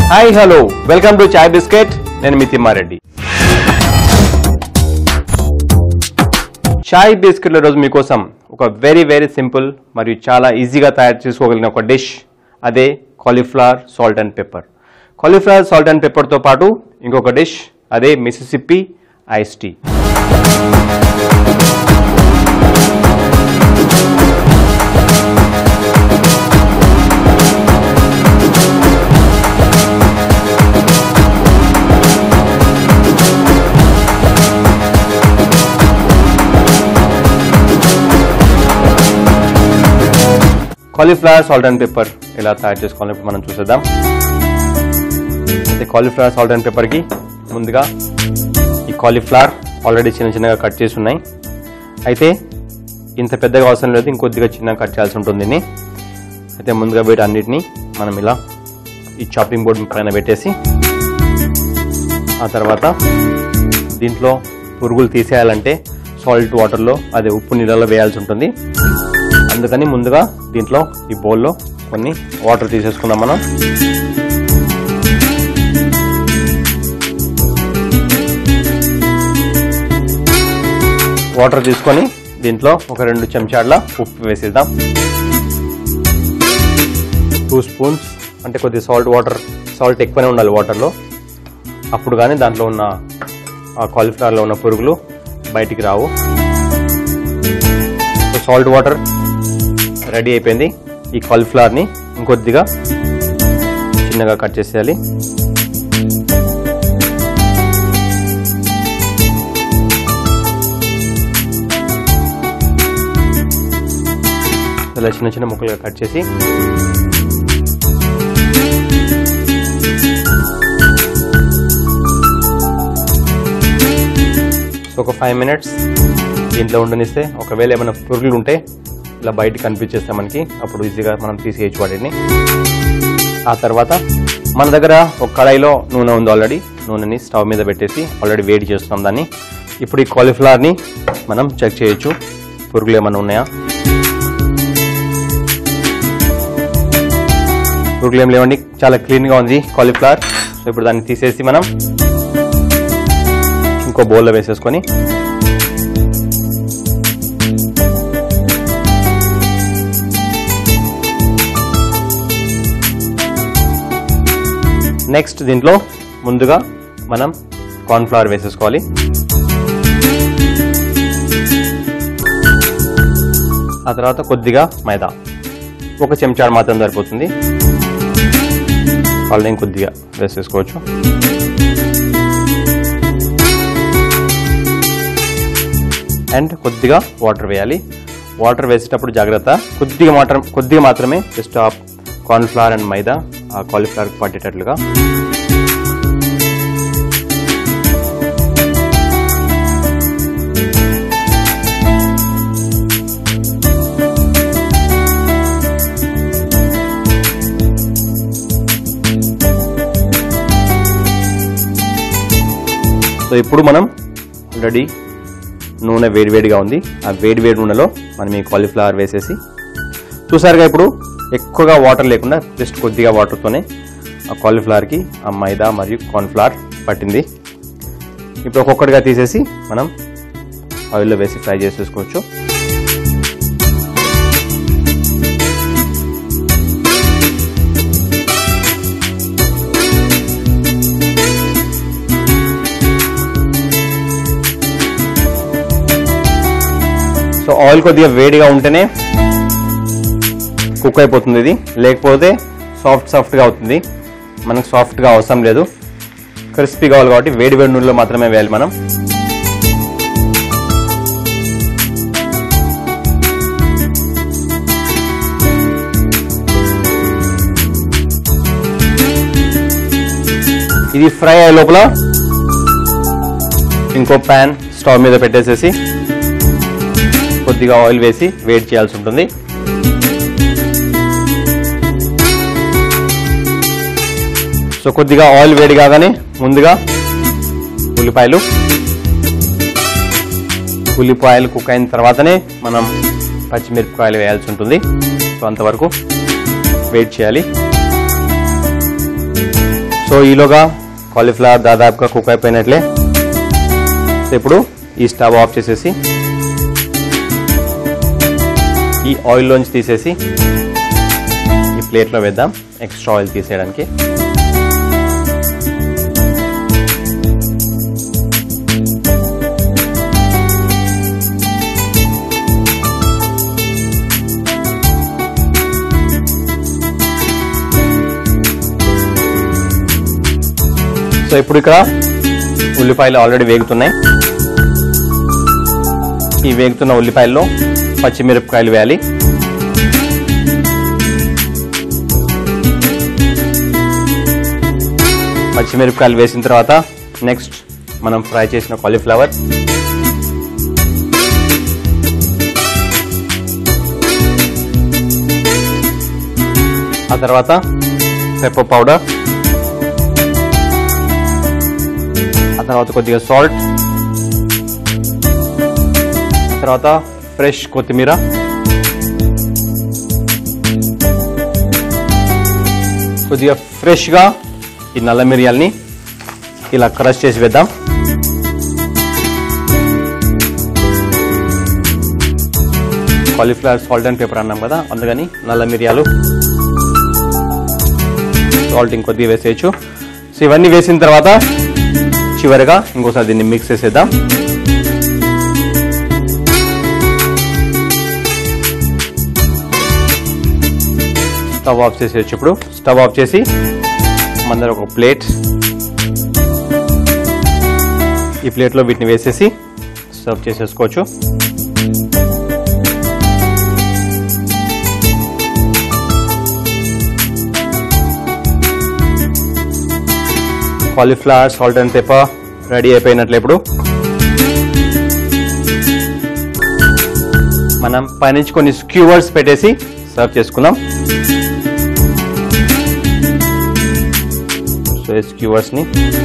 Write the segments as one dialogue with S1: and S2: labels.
S1: hi hello welcome to Chai biscuit నేను మీ తిమ్మారెడ్డి చాయ్ బిస్కెట్ల రోజు మీకోసం ఒక వెరీ వెరీ సింపుల్ మరియు చాలా ఈజీగా తయారు చేసుకోగలిగిన ఒక డిష్ అదే cauliflower salt and pepper cauliflower salt and పెప్పర్తో పాటు ఇంకొక డిష్ అదే Mississippi ice tea cauliflower salt and pepper ఎలా తయారు చేసుకోవాలో ఇప్పుడు మనం చూసేద్దాం అయితే కాలీఫ్లవర్ సాల్ట్ అండ్ పెప్పర్కి ముందుగా ఈ కాలీఫ్లవర్ ఆల్రెడీ చిన్న చిన్నగా కట్ చేసి ఉన్నాయి అయితే ఇంత పెద్దగా అవసరం లేదు ఇంకొద్దిగా చిన్నగా కట్ చేయాల్సి ఉంటుంది దీన్ని అయితే ముందుగా వీటి అన్నిటిని మనం ఇలా ఈ చాపింగ్ బోర్డ్ పైన పెట్టేసి ఆ తర్వాత దీంట్లో పురుగులు తీసేయాలంటే సాల్ట్ వాటర్లో అదే ఉప్పు నీళ్ళలో వేయాల్సి ఉంటుంది అందుకని ముందుగా దీంట్లో ఈ బౌల్లో కొన్ని వాటర్ తీసేసుకుందాం మనం వాటర్ తీసుకొని దీంట్లో ఒక రెండు చెంచాడ్ల ఉప్పు వేసేద్దాం టూ స్పూన్స్ అంటే కొద్ది సాల్ట్ వాటర్ సాల్ట్ ఎక్కువనే ఉండాలి వాటర్లో అప్పుడు కానీ దాంట్లో ఉన్న ఆ కాలీఫ్లవర్లో ఉన్న పురుగులు బయటికి రావు సాల్ట్ వాటర్ రెడీ అయిపోయింది ఈ కాలీఫ్లవర్ని ఇంకొద్దిగా చిన్నగా కట్ చేసేయాలి ఇలా చిన్న చిన్న ముక్కలుగా కట్ చేసి సో ఒక ఫైవ్ మినిట్స్ దీంట్లో ఉండనిస్తే ఒకవేళ ఏమైనా పురుగులు ఉంటే ఇలా బయట కనిపించేస్తే మనకి అప్పుడు ఈజీగా మనం తీసేయచ్చు వాటిని ఆ తర్వాత మన దగ్గర ఒక కడాయిలో నూనె ఉంది ఆల్రెడీ నూనెని స్టవ్ మీద పెట్టేసి ఆల్రెడీ వేడి చేస్తున్నాం దాన్ని ఇప్పుడు ఈ కాలీఫ్లవర్ని మనం చెక్ చేయొచ్చు పురుగులు ఏమైనా ఉన్నాయా పురుగులు ఏం లేవండి చాలా క్లీన్గా ఉంది కాలీఫ్లవర్ సో ఇప్పుడు దాన్ని తీసేసి మనం ఇంకో బౌల్లో వేసేసుకొని నెక్స్ట్ దీంట్లో ముందుగా మనం కార్న్ఫ్లవర్ వేసేసుకోవాలి ఆ తర్వాత కొద్దిగా మైదా ఒక చెంచాడు మాత్రం సరిపోతుంది వాళ్ళని కొద్దిగా వేసేసుకోవచ్చు అండ్ కొద్దిగా వాటర్ వేయాలి వాటర్ వేసేటప్పుడు జాగ్రత్త కొద్దిగా మాత్రం కొద్దిగా మాత్రమే జస్ట్ ఆ కార్న్ఫ్లవర్ అండ్ మైదా ఆ కాలీఫ్లవర్కి పట్టేటట్లుగా సో ఇప్పుడు మనం ఆల్రెడీ నూనె వేడివేడిగా ఉంది ఆ వేడి వేడి నూనెలో మనం ఈ కాలీఫ్లవర్ వేసేసి చూసారుగా ఇప్పుడు ఎక్కువగా వాటర్ లేకుండా జస్ట్ కొద్దిగా వాటర్తోనే ఆ కాలీఫ్లవర్కి ఆ మైదా మరియు కార్న్ఫ్లవర్ పట్టింది ఇప్పుడు ఒక్కొక్కటిగా తీసేసి మనం ఆయిల్లో వేసి ఫ్రై చేసేసుకోవచ్చు సో ఆయిల్ కొద్దిగా వేడిగా ఉంటేనే కుక్ అయిపోతుంది ఇది లేకపోతే సాఫ్ట్ సాఫ్ట్గా అవుతుంది మనకు సాఫ్ట్గా అవసరం లేదు క్రిస్పీ కావాలి కాబట్టి వేడి వేడి నూనెలో మాత్రమే వేయాలి మనం ఇది ఫ్రై అయ్యే లోపల ఇంకో ప్యాన్ స్టవ్ మీద పెట్టేసేసి కొద్దిగా ఆయిల్ వేసి వేడి చేయాల్సి ఉంటుంది సో కొద్దిగా ఆయిల్ వేడి కాగానే ముందుగా ఉల్లిపాయలు ఉల్లిపాయలు కుక్ అయిన తర్వాతనే మనం పచ్చిమిరపకాయలు వేయాల్సి ఉంటుంది సో అంతవరకు వెయిట్ చేయాలి సో ఈలోగా కాలీఫ్లవర్ దాదాపుగా కుక్ అయిపోయినట్లే సో ఇప్పుడు ఈ స్టవ్ ఆఫ్ చేసేసి ఈ ఆయిల్లోంచి తీసేసి ఈ ప్లేట్లో వేద్దాం ఎక్స్ట్రా ఆయిల్ తీసేయడానికి సో ఇప్పుడు ఇక్కడ ఉల్లిపాయలు ఆల్రెడీ వేగుతున్నాయి ఈ వేగుతున్న ఉల్లిపాయల్లో పచ్చిమిరపకాయలు వేయాలి పచ్చిమిరపకాయలు వేసిన తర్వాత నెక్స్ట్ మనం ఫ్రై చేసిన కాలీఫ్లవర్ ఆ తర్వాత పెప్పర్ పౌడర్ ఆ తర్వాత కొద్దిగా సాల్ట్ తర్వాత ఫ్రెష్ కొత్తిమీర కొద్దిగా ఫ్రెష్గా ఈ నల్ల మిరియాల్ని ఇలా క్రష్ చేసి వేద్దాం కాలీఫ్లవర్ సాల్ట్ అండ్ పేపర్ అన్నాం కదా అందుకని నల్ల మిరియాలు సాల్ట్ ఇంకొద్దిగా వేసేయచ్చు సో ఇవన్నీ వేసిన తర్వాత చివరిగా ఇంకోసారి దీన్ని మిక్స్ చేసేద్దాం స్టవ్ ఆఫ్ చేసేయచ్చు ఇప్పుడు స్టవ్ ఆఫ్ చేసి మన ఒక ప్లేట్ ఈ ప్లేట్లో వీటిని వేసేసి సర్వ్ చేసేసుకోవచ్చు cauliflower salt and pepper ready అయిపోయినట్లు ఇప్పుడు మనం పైనుంచి కొన్ని స్క్యూవర్స్ పెట్టేసి సర్వ్ చేసుకుందాం సో ఈ స్క్యూవర్స్ని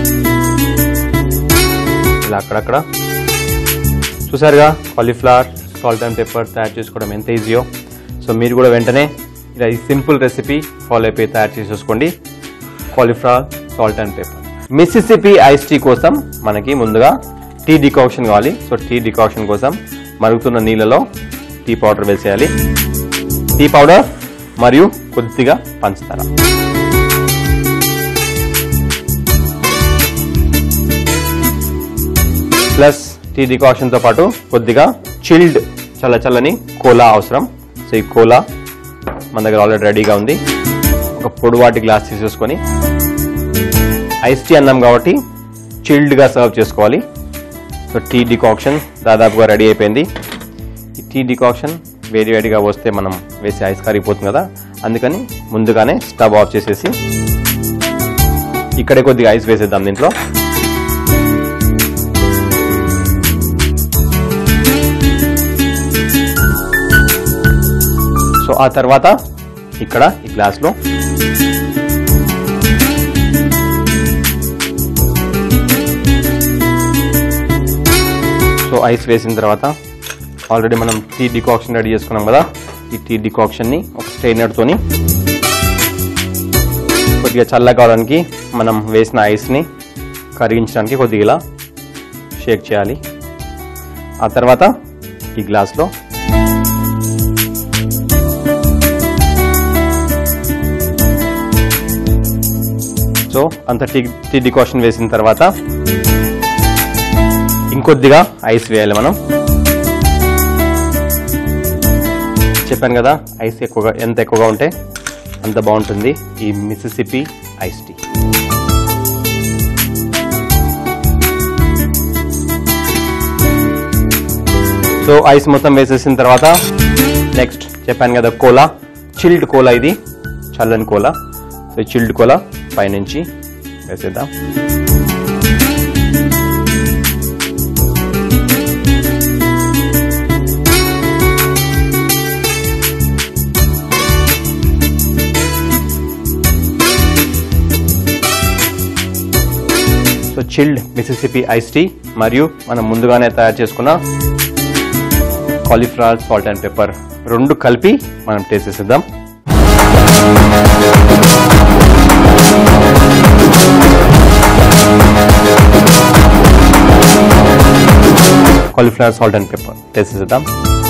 S1: ఇలా అక్కడక్కడ చూసారుగా కాలీఫ్లవర్ సాల్ట్ అండ్ పెప్పర్ తయారు చేసుకోవడం ఎంత ఈజీయో సో మీరు కూడా వెంటనే ఇలా ఈ సింపుల్ రెసిపీ ఫాలో అయిపోయి తయారు చేసేసుకోండి cauliflower salt and pepper Mississippi ice tea కోసం మనకి ముందుగా టీ డికాక్షన్ కావాలి సో టీ డికాక్షన్ కోసం మరుగుతున్న నీళ్ళలో టీ పౌడర్ వేసేయాలి టీ పౌడర్ మరియు కొద్దిగా పంచదార ప్లస్ టీ డికాషన్తో పాటు కొద్దిగా చిల్డ్ చల్ల చల్లని కోలా అవసరం సో ఈ కోలా మన దగ్గర ఆల్రెడీ రెడీగా ఉంది ఒక పొడివాటి గ్లాస్ తీసేసుకొని ఐస్ టీ అన్నాం కాబట్టి చిల్డ్గా సర్వ్ చేసుకోవాలి సో టీ డికాక్షన్ దాదాపుగా రెడీ అయిపోయింది ఈ టీ డికాక్షన్ వేడి వేడిగా వస్తే మనం వేసి ఐస్ కరిగిపోతుంది కదా అందుకని ముందుగానే స్టవ్ ఆఫ్ చేసేసి ఇక్కడే కొద్దిగా ఐస్ వేసేద్దాం దీంట్లో సో ఆ తర్వాత ఇక్కడ ఈ గ్లాస్లో సో ఐస్ వేసిన తర్వాత ఆల్రెడీ మనం టీ డికాక్షన్ రెడీ చేసుకున్నాం కదా ఈ టీ డికాక్షన్ని ఒక స్ట్రైనర్తోని కొద్దిగా చల్లగా కావడానికి మనం వేసిన ఐస్ని కరిగించడానికి కొద్దిగా ఇలా షేక్ చేయాలి ఆ తర్వాత ఈ గ్లాస్లో సో అంత టీ టీ డికాషన్ వేసిన తర్వాత ఇంకొద్దిగా ఐస్ వేయాలి మనం చెప్పాను కదా ఐస్ ఎక్కువగా ఎంత ఎక్కువగా ఉంటే అంత బాగుంటుంది ఈ Mississippi ice tea so ice మొత్తం వేసేసిన తర్వాత నెక్స్ట్ చెప్పాను కదా కోలా చిల్డ్ కోలా ఇది చల్లని కోలా సో చిల్డ్ కోలా పైనుంచి వేసేద్దాం so chilled Mississippi ice tea మరియు మనం ముందుగానే తయారు చేసుకున్న కాలీఫ్లవర్ సాల్ట్ అండ్ పెప్పర్ రెండు కలిపి మనం టేస్ట్ చేసేద్దాం cauliflower salt and pepper taste చేద్దాం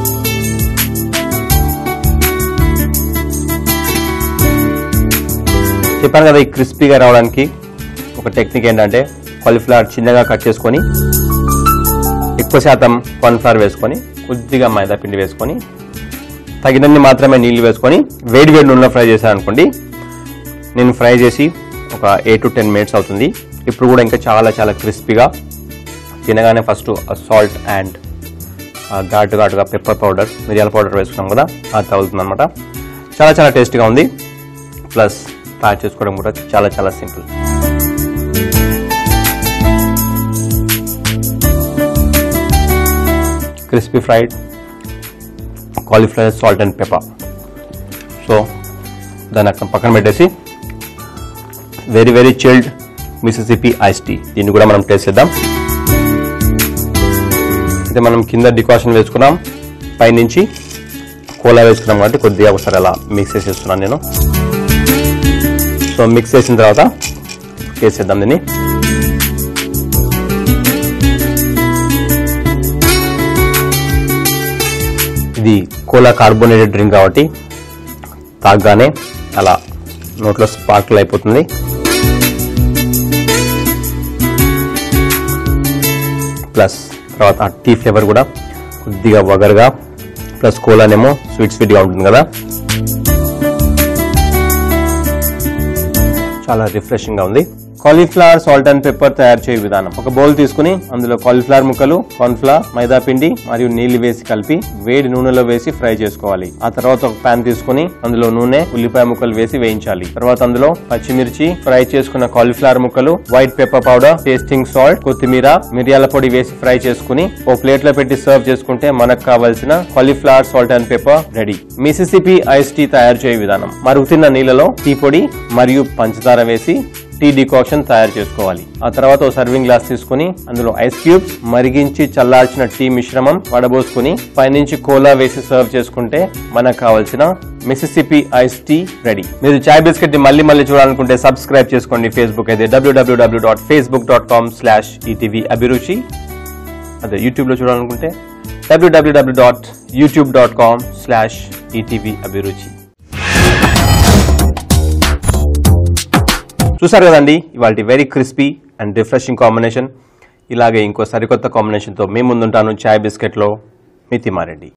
S1: చెప్పాను కదా ఈ క్రిస్పీగా రావడానికి ఒక టెక్నిక్ ఏంటంటే కాలీఫ్లవర్ చిన్నగా కట్ చేసుకొని ఎక్కువ శాతం కార్న్ఫ్లవర్ వేసుకొని కొద్దిగా మైదా పిండి వేసుకొని తగినన్ని మాత్రమే నీళ్లు వేసుకొని వేడి వేడి నూనెలో ఫ్రై చేశాను అనుకోండి నేను ఫ్రై చేసి ఒక ఎయిట్ టు టెన్ మినిట్స్ అవుతుంది ఇప్పుడు కూడా ఇంకా చాలా చాలా క్రిస్పీగా తినగానే ఫస్ట్ సాల్ట్ అండ్ ఘాటు ఘాటుగా పెప్పర్ పౌడర్ మిరియాల పౌడర్ వేసుకున్నాం కదా అది తగులుతుంది అనమాట చాలా చాలా టేస్టీగా ఉంది ప్లస్ తయారు చేసుకోవడం కూడా చాలా చాలా simple crispy fried cauliflower salt and pepper so దాన్ని అక్కడ పక్కన పెట్టేసి very very chilled Mississippi ice tea దీన్ని కూడా మనం టేస్ట్ చేద్దాం అయితే మనం కింద డికాషన్ వేసుకున్నాం పైనుంచి కోలా వేసుకున్నాం కాబట్టి కొద్దిగా ఒకసారి అలా మిక్స్ చేసేస్తున్నాను నేను సో మిక్స్ చేసిన తర్వాత వేసేద్దాం దీన్ని ఇది కోలా కార్బోనేటెడ్ డ్రింక్ కాబట్టి తాగగానే అలా నోట్లో స్పార్కిల్ అయిపోతుంది ప్లస్ తర్వాత ఆ టీ ఫ్లేవర్ కూడా కొద్దిగా వగరుగా ప్లస్ కోలానేమో స్వీట్ స్వీట్గా ఉంటుంది కదా చాలా రిఫ్రెషింగ్ గా ఉంది కాలీఫ్లవర్ సాల్ట్ అండ్ పెప్పర్ తయారు చేయే విధానం ఒక బౌల్ తీసుకుని అందులో కాలీఫ్లవర్ ముక్కలు కార్న్ఫ్లవర్ మైదా పిండి మరియు నీళ్లు వేసి కలిపి వేడి నూనెలో వేసి ఫ్రై చేసుకోవాలి ఆ తర్వాత ఒక పాన్ తీసుకుని అందులో నూనె ఉల్లిపాయ ముక్కలు వేసి వేయించాలి తర్వాత అందులో పచ్చిమిర్చి ఫ్రై చేసుకున్న కాలీఫ్లవర్ ముక్కలు white pepper powder tasting salt కొత్తిమీర మిరియాల పొడి వేసి ఫ్రై చేసుకుని ఓ ప్లేట్ లో పెట్టి సర్వ్ చేసుకుంటే మనకు కావాల్సిన cauliflower salt and pepper ready Mississippi ice tea తయారు చేయే విధానం మరుగుతున్న నీళ్ళలో టీ పొడి మరియు పంచదార వేసి టీ డికాక్షన్ తయారు చేసుకోవాలి ఆ తర్వాత ఓ సర్వింగ్ గ్లాస్ తీసుకుని అందులో ఐస్ క్యూబ్స్ మరిగించి చల్లార్చిన టీ మిశ్రమం వడబోసుకుని పైనుంచి కోలా వేసి సర్వ్ చేసుకుంటే మనకు కావాల్సిన మిసిసిపి ఐస్ టీ రెడీ మీరు చాయ్ బిస్కెట్ ని మళ్ళీ మళ్ళీ చూడాలనుకుంటే సబ్స్క్రైబ్ చేసుకోండి ఫేస్బుక్ అయితే W W W dot Facebook dot com slash ETV Abhiruchi అదే యూట్యూబ్ లో చూడాలనుకుంటే W W W dot YouTube dot com slash ETV Abhiruchi చూసారు కదండి ఇవాళ very crispy and refreshing combination ఇలాగే ఇంకో సరికొత్త కాంబినేషన్తో మీ ముందుంటాను చాయ్ బిస్కెట్లో మీ తిమారెడ్డి